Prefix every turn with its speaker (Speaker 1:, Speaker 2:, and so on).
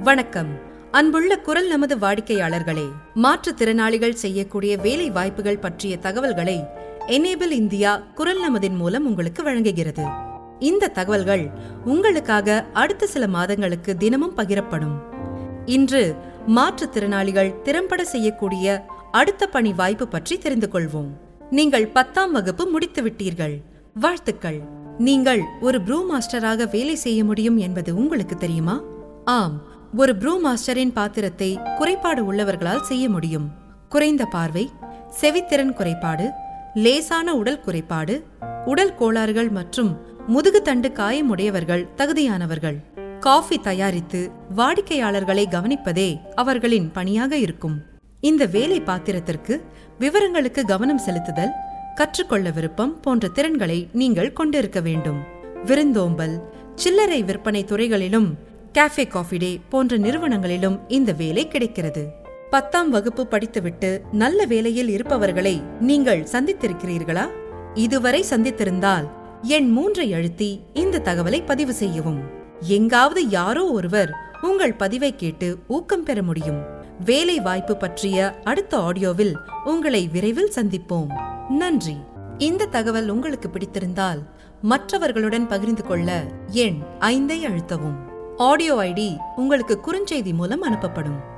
Speaker 1: வணக்கம் அன்புள்ள குரல் நமது வாடிக்கையாளர்களே மாற்றுத்திறனாளிகள் செய்யக்கூடிய வேலை வாய்ப்புகள் பற்றிய தகவல்களை எனேபிள் இந்தியா குரல் நமதின் மூலம் உங்களுக்கு வழங்குகிறது இந்த தகவல்கள் உங்களுக்காக அடுத்த சில மாதங்களுக்கு தினமும் பகிரப்படும் இன்று மாற்றுத்திறனாளிகள் திறம்பட செய்யக்கூடிய அடுத்த பணி வாய்ப்பு பற்றி தெரிந்து கொள்வோம் நீங்கள் பத்தாம் வகுப்பு முடித்து விட்டீர்கள் வாழ்த்துக்கள் நீங்கள் ஒரு ப்ரூ மாஸ்டராக வேலை செய்ய முடியும் என்பது உங்களுக்கு தெரியுமா ஆம் ஒரு ப்ரூ மாஸ்டரின் பாத்திரத்தை குறைபாடு உள்ளவர்களால் செய்ய முடியும் குறைந்த பார்வை செவித்திறன் குறைபாடு லேசான உடல் குறைபாடு உடல் கோளாறுகள் மற்றும் முதுகுத்தண்டு காயமுடையவர்கள் தகுதியானவர்கள் காஃபி தயாரித்து வாடிக்கையாளர்களை கவனிப்பதே அவர்களின் பணியாக இருக்கும் இந்த வேலை பாத்திரத்திற்கு விவரங்களுக்கு கவனம் செலுத்துதல் கற்றுக்கொள்ள விருப்பம் போன்ற திறன்களை நீங்கள் கொண்டிருக்க வேண்டும் விருந்தோம்பல் சில்லறை விற்பனை துறைகளிலும் கேஃபே காஃபி டே போன்ற நிறுவனங்களிலும் இந்த வேலை கிடைக்கிறது பத்தாம் வகுப்பு படித்துவிட்டு நல்ல வேலையில் இருப்பவர்களை நீங்கள் சந்தித்திருக்கிறீர்களா இதுவரை சந்தித்திருந்தால் எண் மூன்றை அழுத்தி இந்த தகவலை பதிவு செய்யவும் எங்காவது யாரோ ஒருவர் உங்கள் பதிவை கேட்டு ஊக்கம் பெற முடியும் வேலை வாய்ப்பு பற்றிய அடுத்த ஆடியோவில் உங்களை விரைவில் சந்திப்போம் நன்றி இந்த தகவல் உங்களுக்கு பிடித்திருந்தால் மற்றவர்களுடன் பகிர்ந்து கொள்ள எண் ஐந்தை அழுத்தவும் ஆடியோ ஐடி உங்களுக்கு குறுஞ்செய்தி மூலம் அனுப்பப்படும்